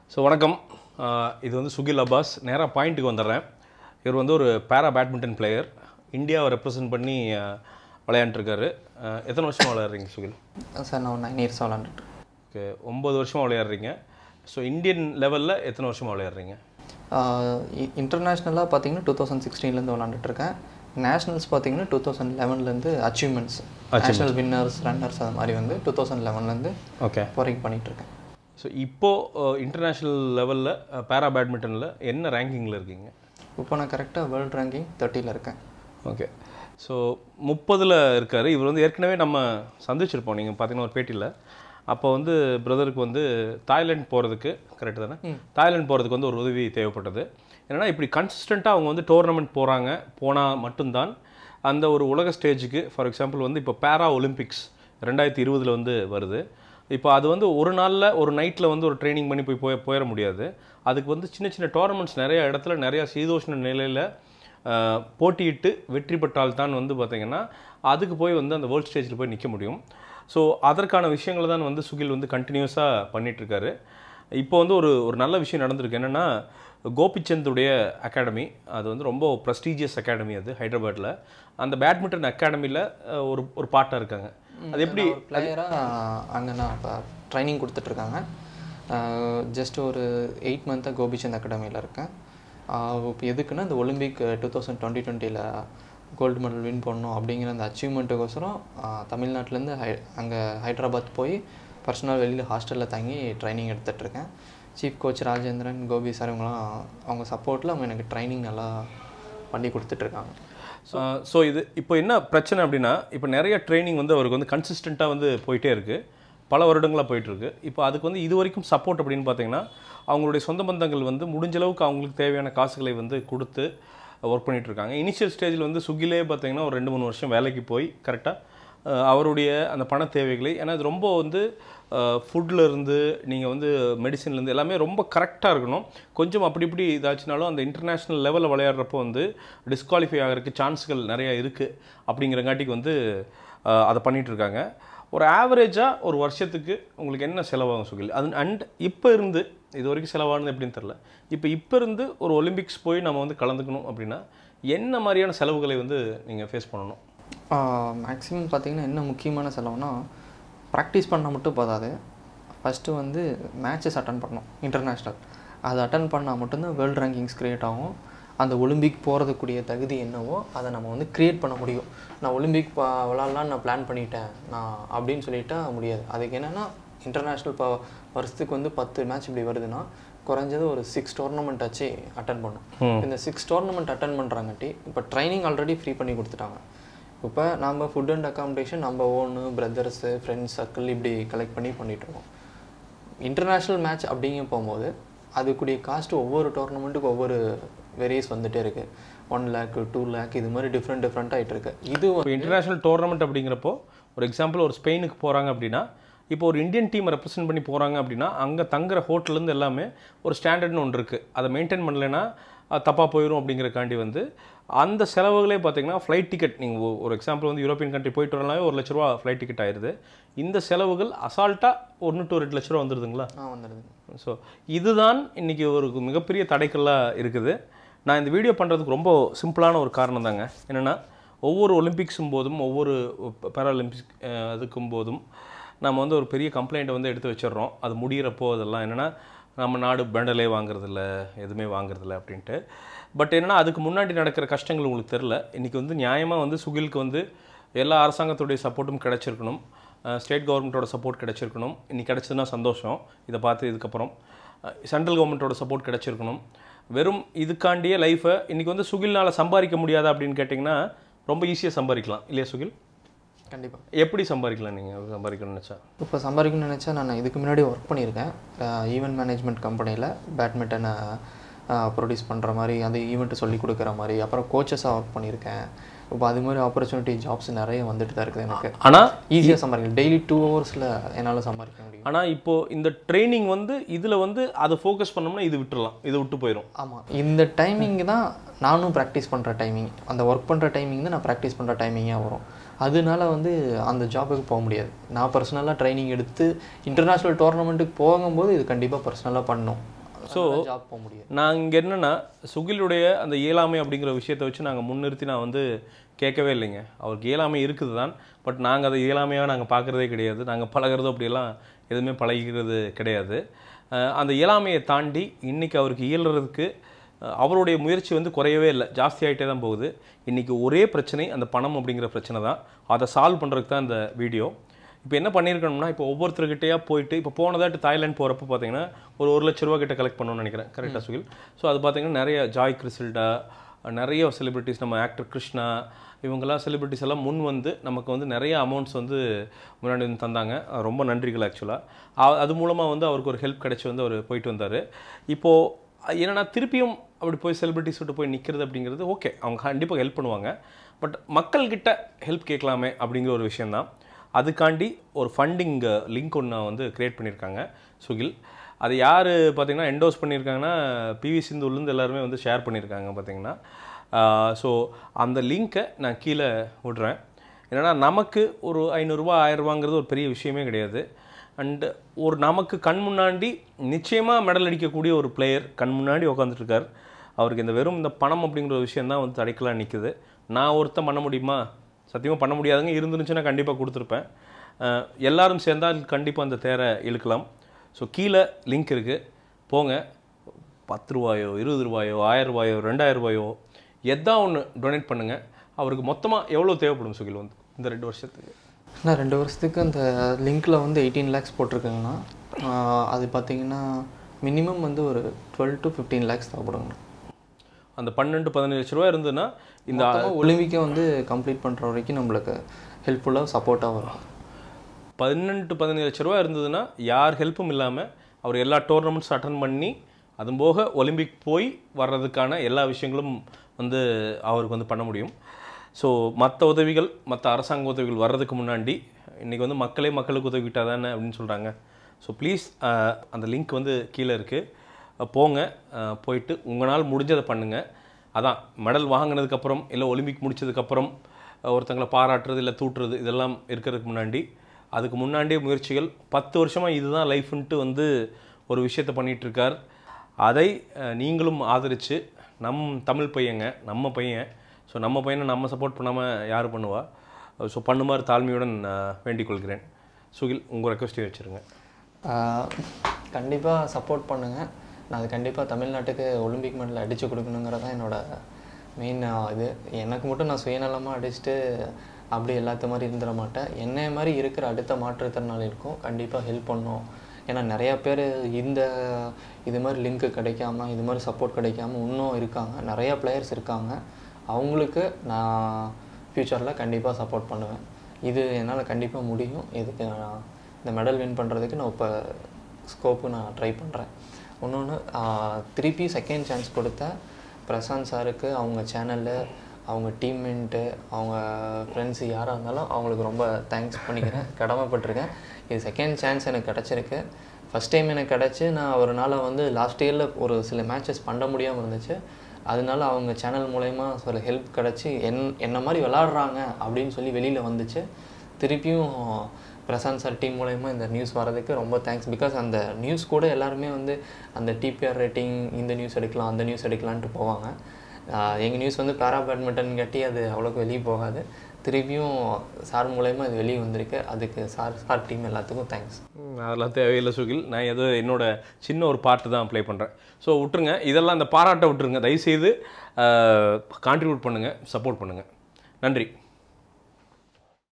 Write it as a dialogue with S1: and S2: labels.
S1: so வணக்கம் ஆஹ் இது வந்து சுகில் அப்பாஸ் நேராக பாயிண்ட்டுக்கு வந்துடுறேன் இவர் வந்து ஒரு பேரா பேட்மிண்டன் பிளேயர் இந்தியாவை ரெப்ரசன்ட் பண்ணி ஆஹ் விளையாண்டுருக்காரு ஆஹ் எத்தனை வருஷமாக விளையாடுறீங்க சுகில்
S2: சார் நான் நைன் இயர்ஸ் விளாண்டுட்டு
S1: ஓகே ஒம்பது வருஷமாக விளையாடுறீங்க ஸோ இந்தியன் லெவலில் எத்தனை வருஷமாக விளையாடுறீங்க
S2: இன்டர்நேஷ்னலாக பார்த்தீங்கன்னா டூ தௌசண்ட் சிக்ஸ்டீன்லேருந்து விளாண்டுட்ருக்கேன் நேஷனல்ஸ் பார்த்தீங்கன்னா டூ தௌசண்ட் லெவன்லேருந்து அச்சீவ்மெண்ட்ஸ் நேஷனல் வின்னர்ஸ் ரன்னர்ஸ் அது மாதிரி வந்து டூ தௌசண்ட் லெவன்லேருந்து
S1: ஓகே
S2: வரைக்கும் பண்ணிகிட்ருக்கேன்
S1: ஸோ இப்போது இன்டர்நேஷ்னல் லெவலில் பேரா பேட்மிண்டனில் என்ன ரேங்கிங்கில் இருக்கீங்க
S2: இப்போ நான் கரெக்டாக வேர்ல்ட் ரேங்கிங் தேர்ட்டியில் இருக்கேன்
S1: ஓகே ஸோ முப்பதில் இருக்கார் இவர் வந்து ஏற்கனவே நம்ம சந்திச்சிருப்போம் நீங்கள் பார்த்தீங்கன்னா ஒரு பேட்டியில் அப்போ வந்து பிரதருக்கு வந்து தாய்லாந்து போகிறதுக்கு கரெக்டு தானே தாய்லாந்து போகிறதுக்கு வந்து ஒரு உதவி தேவைப்பட்டது என்னன்னா இப்படி கன்சிஸ்டண்ட்டாக அவங்க வந்து டோர்னமெண்ட் போகிறாங்க போனால் மட்டும்தான் அந்த ஒரு உலக ஸ்டேஜுக்கு ஃபார் எக்ஸாம்பிள் வந்து இப்போ பேரா ஒலிம்பிக்ஸ் ரெண்டாயிரத்தி இருபதில் வந்து வருது இப்போ அது வந்து ஒரு நாளில் ஒரு நைட்டில் வந்து ஒரு ட்ரைனிங் பண்ணி போய் போய் போயிட முடியாது அதுக்கு வந்து சின்ன சின்ன டோர்னமெண்ட்ஸ் நிறைய இடத்துல நிறையா சீதோஷ்ண நிலையில் ஆஹ் போட்டியிட்டு வெற்றி பெற்றால் தான் வந்து பார்த்திங்கன்னா அதுக்கு போய் வந்து அந்த வேர்ல்ட் ஸ்டேஜில் போய் நிற்க முடியும் ஸோ அதற்கான விஷயங்களை தான் வந்து சுகில் வந்து கண்டினியூஸாக பண்ணிகிட்ருக்காரு இப்போ வந்து ஒரு ஒரு நல்ல விஷயம் நடந்திருக்கு என்னென்னா கோபிச்சந்துடைய அகாடமி அது வந்து ரொம்ப ப்ரெஸ்டீஜியஸ் அகாடமி அது ஹைதராபாத்தில் அந்த பேட்மிண்டன் அகாடமியில் ஒரு ஒரு பாட்டாக இருக்காங்க அது எப்படி
S2: ஒரு பிளேயராக அங்கே நான் இப்போ ட்ரைனிங் கொடுத்துட்ருக்காங்க ஜஸ்ட் ஒரு எயிட் மந்த்தாக கோபிச்சந்த் அகாடமியில் இருக்கேன் இப்போ எதுக்குன்னா இந்த ஒலிம்பிக் டூ தௌசண்ட் டுவெண்ட்டி டுவெண்ட்டியில் கோல்டு மெடல் வின் பண்ணணும் அப்படிங்கிற அந்த அச்சீவ்மெண்ட்டுக்கோசரம் தமிழ்நாட்டிலேருந்து ஹை அங்கே ஹைதராபாத் போய் பர்சனல் வெளியில் ஹாஸ்டலில் தங்கி ட்ரைனிங் எடுத்துகிட்ருக்கேன் chief coach Rajendran Gopi sir இவங்களாம் அவங்க சப்போர்ட்டில் அவங்க எனக்கு ட்ரைனிங் நல்லா பண்ணி கொடுத்துட்ருக்காங்க
S1: ஸோ இது இப்போ என்ன பிரச்சனை அப்படின்னா இப்போ நிறைய ட்ரைனிங் வந்து அவருக்கு வந்து கன்சிஸ்டண்ட்டாக வந்து போயிட்டே இருக்குது பல வருடங்களாக போயிட்டுருக்கு இப்போ அதுக்கு வந்து இது வரைக்கும் சப்போர்ட் அப்படின்னு பார்த்தீங்கன்னா அவங்களுடைய சொந்த பந்தங்கள் வந்து முடிஞ்ச அளவுக்கு அவங்களுக்கு தேவையான காசுகளை வந்து கொடுத்து ஒர்க் பண்ணிட்டு இருக்காங்க இனிஷியல் ஸ்டேஜில் வந்து சுகிலே பார்த்தீங்கன்னா ஒரு ரெண்டு மூணு வருஷம் வேலைக்கு போய் கரெக்டாக அவருடைய அந்த பண தேவைகளை ஏன்னா இது ரொம்ப வந்து ஃபுட்டில் இருந்து நீங்கள் வந்து மெடிசின்லேருந்து எல்லாமே ரொம்ப கரெக்டாக இருக்கணும் கொஞ்சம் அப்படி இப்படி இதாச்சுனாலும் அந்த இன்டர்நேஷ்னல் லெவலில் விளையாடுறப்போ வந்து டிஸ்குவாலிஃபை ஆகிறதுக்கு சான்ஸ்கள் நிறையா இருக்குது அப்படிங்கிறங்காட்டிக்கு வந்து அஹ், அதை பண்ணிட்டு இருக்காங்க ஒரு ஆவரேஜாக ஒரு வருஷத்துக்கு உங்களுக்கு என்ன செலவாகும் சுகில் அது அண்ட் இப்போ இருந்து இது வரைக்கும் செலவானது எப்படின்னு தெரில இப்போ இப்போ இருந்து ஒரு ஒலிம்பிக்ஸ் போய் நம்ம வந்து கலந்துக்கணும் அப்படின்னா என்ன மாதிரியான செலவுகளை வந்து நீங்கள் ஃபேஸ் பண்ணணும்
S2: மேக்ஸிமம் பார்த்தீங்கன்னா என்ன முக்கியமான செலவுனா ப்ராக்டிஸ் பண்ணால் மட்டும் போதாது ஃபஸ்ட்டு வந்து மேட்சஸ் அட்டன் பண்ணணும் இன்டர்நேஷ்னல் அதை அட்டன் பண்ணால் மட்டும்தான் வேர்ல்டு ரேங்கிங்ஸ் க்ரியேட் ஆகும் அந்த ஒலிம்பிக் போகிறதுக்குரிய தகுதி என்னவோ அதை நம்ம வந்து க்ரியேட் பண்ண முடியும் நான் ஒலிம்பிக் பா விளாட்லான்னு நான் பிளான் பண்ணிட்டேன் நான் அப்படின்னு சொல்லிட்டா முடியாது அதுக்கு என்னென்னா இன்டர்நேஷ்னல் இப்போ வருஷத்துக்கு வந்து பத்து மேட்ச் இப்படி வருதுன்னா குறைஞ்சது ஒரு சிக்ஸ் டோர்னமெண்ட் ஆச்சு அட்டன் பண்ணும் இந்த சிக்ஸ் டோர்னமெண்ட் அட்டன் பண்ணுறாங்கட்டி இப்போ ட்ரைனிங் ஆல்ரெடி ஃப்ரீ பண்ணி கொடுத்துட்டாங்க இப்போ நம்ம ஃபுட் அண்ட் அக்காமடேஷன் நம்ம ஓனு பிரதர்ஸு ஃப்ரெண்ட்ஸ் சர்க்கிள் இப்படி கலெக்ட் பண்ணி பண்ணிட்டு இருக்கோம் இன்டர்நேஷ்னல் மேட்ச் அப்படிங்க போகும்போது அதுக்குரிய காஸ்ட் ஒவ்வொரு டோர்னமெண்ட்டுக்கு ஒவ்வொரு வேரியஸ் வந்துட்டே இருக்கு ஒன் லேக் டூ லேக் இது மாதிரி டிஃப்ரெண்ட் டிஃப்ரெண்ட் ஆகிட்டு இருக்கு இது
S1: இப்போ இன்டர்நேஷனல் டோர்னமெண்ட் அப்படிங்கிறப்போ ஒரு எக்ஸாம்பிள் ஒரு ஸ்பெயினுக்கு போகிறாங்க அப்படின்னா இப்போ ஒரு இந்தியன் டீமை ரெப்ரசென்ட் பண்ணி போகிறாங்க அப்படின்னா அங்கே தங்குற ஹோட்டல்லேருந்து எல்லாமே ஒரு ஸ்டாண்டர்ட்னு ஒன்று இருக்குது அதை மெயின்டைன் பண்ணலைன்னா தப்பாக போயிடும் அப்படிங்கிறக்காண்டி வந்து அந்த செலவுகளே பார்த்தீங்கன்னா ஃப்ளைட் டிக்கெட் நீங்கள் ஒரு எக்ஸாம்பிள் வந்து யூரோப்பியன் கண்ட்ரி போயிட்டு வரலாமே ஒரு லட்ச ரூபா ஃப்ளைட் டிக்கெட் ஆயிடுது இந்த செலவுகள் அசால்ட்டாக ஒன்று டு ரெண்டு லட்ச ரூபா வந்துடுதுங்களா
S2: ஆ வந்துடுது
S1: ஸோ இதுதான் இன்றைக்கி ஒரு மிகப்பெரிய தடைக்கல்லாக இருக்குது நான் இந்த வீடியோ பண்ணுறதுக்கு ரொம்ப சிம்பிளான ஒரு காரணம் தாங்க என்னென்னா ஒவ்வொரு ஒலிம்பிக்ஸும் போதும் ஒவ்வொரு பேராலிம்பிக்ஸ் அதுக்கும் போதும் நம்ம வந்து ஒரு பெரிய கம்ப்ளைண்ட்டை வந்து எடுத்து வச்சிடுறோம் அது முடிகிறப்போ அதெல்லாம் என்னென்னா நம்ம நாடு பெண்டலே வாங்குறதில்ல எதுவுமே வாங்குறதில்ல அப்படின்ட்டு பட் என்னென்னா அதுக்கு முன்னாடி நடக்கிற கஷ்டங்கள் உங்களுக்கு தெரில இன்றைக்கி வந்து நியாயமாக வந்து சுகிலுக்கு வந்து எல்லா அரசாங்கத்துடைய சப்போர்ட்டும் கிடச்சிருக்கணும் ஸ்டேட் கவர்மெண்ட்டோட சப்போர்ட் கிடச்சிருக்கணும் இன்னைக்கு கிடச்சதுன்னா சந்தோஷம் இதை பார்த்து இதுக்கப்புறம் சென்ட்ரல் கவர்மெண்ட்டோட சப்போர்ட் கிடச்சிருக்கணும் வெறும் இதுக்காண்டியே லைஃப்பை இன்றைக்கி வந்து சுகில்னால் சம்பாதிக்க முடியாதா அப்படின்னு கேட்டிங்கன்னா ரொம்ப ஈஸியாக சம்பாதிக்கலாம் இல்லையா சுகில்
S2: கண்டிப்பாக
S1: எப்படி சம்பாதிக்கலாம் நீங்கள் சம்பாதிக்கணும்னு நினச்சா
S2: இப்போ சம்பாதிக்கணும்னு நினச்சா நான் இதுக்கு முன்னாடி ஒர்க் பண்ணியிருக்கேன் ஈவெண்ட் மேனேஜ்மெண்ட் கம்பெனியில் பேட்மிண்டனை ப்ரொடியூஸ் பண்ணுற மாதிரி அந்த ஈவெண்ட்டு சொல்லி கொடுக்குற மாதிரி அப்புறம் கோச்சஸாக ஒர்க் பண்ணியிருக்கேன் இப்போ அது மாதிரி ஆப்பர்ச்சுனிட்டி ஜாப்ஸ் நிறைய வந்துட்டு தான் இருக்குது எனக்கு
S1: ஆனால்
S2: ஈஸியாக சம்பாதிக்கலாம் டெய்லி டூ ஹவர்ஸில் என்னால் சம்பாதிக்க முடியும்
S1: ஆனால் இப்போது இந்த ட்ரைனிங் வந்து இதில் வந்து அதை ஃபோக்கஸ் பண்ணோம்னா இது விட்டுறலாம் இது விட்டு போயிடும்
S2: ஆமாம் இந்த டைமிங் தான் நானும் ப்ராக்டிஸ் பண்ணுற டைமிங் அந்த ஒர்க் பண்ணுற டைமிங் தான் நான் ப்ராக்டிஸ் பண்ணுற டைமிங்காக வரும் அதனால வந்து அந்த ஜாபுக்கு போக முடியாது நான் பர்சனலாக ட்ரைனிங் எடுத்து இன்டர்நேஷ்னல் டோர்னமெண்ட்டுக்கு போகும்போது இது கண்டிப்பாக பர்சனலாக பண்ணணும்
S1: ஸோ
S2: ஜாப் போக முடியும்
S1: நான் இங்கே என்னென்னா சுகிலுடைய அந்த இயலாமை அப்படிங்கிற விஷயத்தை வச்சு நாங்கள் முன்னிறுத்தி நான் வந்து கேட்கவே இல்லைங்க அவருக்கு இயலாமை இருக்குது தான் பட் நாங்கள் அதை இயலாமையாக நாங்கள் பார்க்குறதே கிடையாது நாங்கள் பழகிறது அப்படியெல்லாம் எதுவுமே பழகிக்கிறது கிடையாது அஹ் அந்த இயலாமையை தாண்டி இன்றைக்கி அவருக்கு இயலுறதுக்கு அஹ் அவருடைய முயற்சி வந்து குறையவே இல்லை ஜாஸ்தி ஆகிட்டே தான் போகுது இன்றைக்கி ஒரே பிரச்சனை அந்த பணம் அப்படிங்கிற பிரச்சனை தான் அதை சால்வ் பண்ணுறதுக்கு தான் இந்த வீடியோ இப்போ என்ன பண்ணியிருக்கணும்னா இப்போ ஒவ்வொருத்தர்கிட்டயா போயிட்டு இப்போ போனதாட்டு தாய்லாந்து போகிறப்ப பார்த்தீங்கன்னா ஒரு ஒரு லட்ச ரூபா கிட்ட கலெக்ட் பண்ணணும்னு நினைக்கிறேன் கரெக்டாக சுகில் ஸோ அது பார்த்தீங்கன்னா நிறைய ஜாய் கிறிசில்டா நிறைய செலிபிரிட்டிஸ் நம்ம ஆக்டர் கிருஷ்ணா இவங்கெல்லாம் செலிபிரிட்டிஸ் எல்லாம் முன் வந்து நமக்கு வந்து நிறைய அமௌண்ட்ஸ் வந்து முன்னாடி வந்து தந்தாங்க அஹ் ரொம்ப நன்றிகள் ஆக்சுவலாக அது மூலமாக வந்து அவருக்கு ஒரு ஹெல்ப் கிடைச்சி வந்து அவர் போயிட்டு வந்தார் இப்போது என்னன்னா திருப்பியும் அப்படி போய் செலிபிரிட்டிஸ் விட்டு போய் நிற்கிறது அப்படிங்கிறது ஓகே அவங்க கண்டிப்பாக ஹெல்ப் பண்ணுவாங்க பட் மக்கள்கிட்ட ஹெல்ப் கேட்கலாமே அப்படிங்கிற ஒரு விஷயந்தான் அதுக்காண்டி ஒரு ஃபண்டிங் லிங்க் ஒன்று வந்து க்ரியேட் பண்ணியிருக்காங்க சுகில் அது யார் பார்த்தீங்கன்னா என்டோஸ் பண்ணியிருக்காங்கன்னா பிவி சிந்துலேருந்து எல்லாருமே வந்து ஷேர் பண்ணியிருக்காங்க பார்த்தீங்கன்னா ஸோ அந்த லிங்க்கை நான் கீழே விடுறேன் என்னன்னா நமக்கு ஒரு ஐநூறுரூவா ஆயிரரூபாங்கிறது ஒரு பெரிய விஷயமே கிடையாது அண்டு ஒரு நமக்கு கண் முன்னாடி நிச்சயமாக மெடல் அடிக்கக்கூடிய ஒரு பிளேயர் கண் முன்னாடி உட்காந்துட்டு இருக்கார் அவருக்கு இந்த வெறும் இந்த பணம் அப்படிங்கிற ஒரு விஷயம் தான் வந்து தடைக்கலாம் நிற்குது நான் ஒருத்தன் பண்ண முடியுமா சத்தியமாக பண்ண முடியாதுங்க இருந்துருந்துச்சுன்னா கண்டிப்பாக கொடுத்துருப்பேன் அஹ் எல்லாரும் சேர்ந்தால் கண்டிப்பாக அந்த தேரை இழுக்கலாம் ஸோ கீழே லிங்க் இருக்குது போங்க பத்து ரூபாயோ இருபது ரூபாயோ ஆயிரம் ரூபாயோ ரெண்டாயிரம் ரூபாயோ எதா ஒன்று டொனேட் பண்ணுங்கள் அவருக்கு மொத்தமாக எவ்வளோ தேவைப்படும் சுகில் வந்து இந்த ரெண்டு வருஷத்துக்கு
S2: நான் ரெண்டு வருஷத்துக்கு அந்த லிங்க்கில் வந்து எயிட்டீன் லேக்ஸ் போட்டிருக்கேங்கண்ணா ஆஹ் அது பார்த்தீங்கன்னா மினிமம் வந்து ஒரு டுவெல் டு ஃபிஃப்டீன் லேக்ஸ் தேவைப்படுங்கண்ணா
S1: அந்த பன்னெண்டு பதினஞ்சு லட்ச ரூபா இருந்ததுன்னா இந்த
S2: மொத்தமாக ஒலிம்பிக்கை வந்து கம்ப்ளீட் பண்ணுற வரைக்கும் நம்மளுக்கு ஹெல்ப்ஃபுல்லாக சப்போர்ட்டாக வரும்
S1: பதினெட்டு பதினஞ்சு லட்ச ரூபா இருந்ததுன்னா யார் ஹெல்ப்பும் இல்லாமல் அவர் எல்லா டோர்னமெண்ட்ஸ் அட்டன் பண்ணி அதுவும் போக ஒலிம்பிக் போய் வர்றதுக்கான எல்லா விஷயங்களும் வந்து அவருக்கு வந்து பண்ண முடியும் ஸோ மற்ற உதவிகள் மற்ற அரசாங்க உதவிகள் வர்றதுக்கு முன்னாடி இன்றைக்கி வந்து மக்களே மக்களுக்கு உதவிட்டா தானே அப்படின்னு சொல்கிறாங்க ஸோ ப்ளீஸ் அந்த லிங்க் வந்து கீழே இருக்குது போங்க அஹ், போயிட்டு உங்களால் முடிஞ்சதை பண்ணுங்கள் அதான் மெடல் வாங்கினதுக்கப்புறம் இல்லை ஒலிம்பிக் முடிச்சதுக்கப்புறம் அஹ், ஒருத்தங்களை பாராட்டுறது இல்லை தூட்டுறது இதெல்லாம் இருக்கிறதுக்கு முன்னாடி அதுக்கு முன்னாடியே முயற்சிகள் பத்து வருஷமாக இதுதான் லைஃப்ன்ட்டு வந்து ஒரு விஷயத்தை பண்ணிட்டு இருக்கார் அதை அஹ், நீங்களும் ஆதரித்து நம் தமிழ் பையங்க நம்ம பையன் ஸோ நம்ம பையனை நம்ம சப்போர்ட் பண்ணாமல் யார் பண்ணுவா ஸோ பண்ணுமாறு தாழ்மையுடன் அஹ், வேண்டிக் கொள்கிறேன் சுகில் உங்கள் ரெக்வஸ்ட்டை வச்சுருங்க
S2: கண்டிப்பாக சப்போர்ட் பண்ணுங்கள் நான் அது கண்டிப்பாக தமிழ்நாட்டுக்கு ஒலிம்பிக் மெடல் அடித்து கொடுக்கணுங்கிறது தான் என்னோட மெயின் இது எனக்கு மட்டும் நான் சுயநலமாக அடிச்சுட்டு அப்படி எல்லாத்த மாதிரி இருந்துட மாட்டேன் என்னைய மாதிரி இருக்கிற அடுத்த மாற்றுத்திறனாளிகளுக்கும் கண்டிப்பாக ஹெல்ப் பண்ணும் ஏன்னா நிறையா பேர் இந்த இது மாதிரி லிங்க்கு கிடைக்காம இது மாதிரி சப்போர்ட் கிடைக்காம இன்னும் இருக்காங்க நிறையா பிளேயர்ஸ் இருக்காங்க அவங்களுக்கு நான் ஃப்யூச்சரில் கண்டிப்பாக சப்போர்ட் பண்ணுவேன் இது என்னால் கண்டிப்பாக முடியும் இதுக்கு நான் இந்த மெடல் வின் பண்ணுறதுக்கு நான் இப்போ ஸ்கோப்பு நான் ட்ரை பண்ணுறேன் இன்னொன்று திருப்பி செகண்ட் சான்ஸ் கொடுத்த பிரசாந்த் சாருக்கு அவங்க சேனலில் அவங்க டீம்மேட்டு அவங்க ஃப்ரெண்ட்ஸு யாராக இருந்தாலும் அவங்களுக்கு ரொம்ப தேங்க்ஸ் பண்ணிக்கிறேன் கடமைப்பட்டிருக்கேன் இது செகண்ட் சான்ஸ் எனக்கு கிடச்சிருக்கு ஃபஸ்ட் டைம் எனக்கு கிடச்சி நான் ஒரு நாளை வந்து லாஸ்ட் இயரில் ஒரு சில மேட்சஸ் பண்ண முடியாமல் இருந்துச்சு அதனால அவங்க சேனல் மூலயமா சில ஹெல்ப் கிடச்சி என் என்ன மாதிரி விளாடுறாங்க அப்படின்னு சொல்லி வெளியில் வந்துச்சு திருப்பியும் பிரசாந்த் சார் டீம் மூலயமா இந்த நியூஸ் வரதுக்கு ரொம்ப தேங்க்ஸ் பிகாஸ் அந்த நியூஸ் கூட எல்லாருமே வந்து அந்த டிபிஆர் ரேட்டிங் இந்த நியூஸ் எடுக்கலாம் அந்த நியூஸ் எடுக்கலான்ட்டு போவாங்க எங்கள் நியூஸ் வந்து பேரா பேட்மிண்டன் கட்டி அது அவ்வளோக்கு வெளியே போகாது திருப்பியும் சார் மூலயமா இது வெளியே வந்திருக்கு அதுக்கு சார் சார் டீம் எல்லாத்துக்கும் தேங்க்ஸ்
S1: ம், அதெல்லாம் தேவையில்லை சுகில் நான் ஏதோ என்னோட சின்ன ஒரு பாட்டு தான் ப்ளே பண்ணுறேன் ஸோ விட்டுருங்க இதெல்லாம் இந்த பாராட்டை விட்டுருங்க தயவுசெய்து கான்ட்ரிபியூட் பண்ணுங்கள் சப்போர்ட் பண்ணுங்கள் நன்றி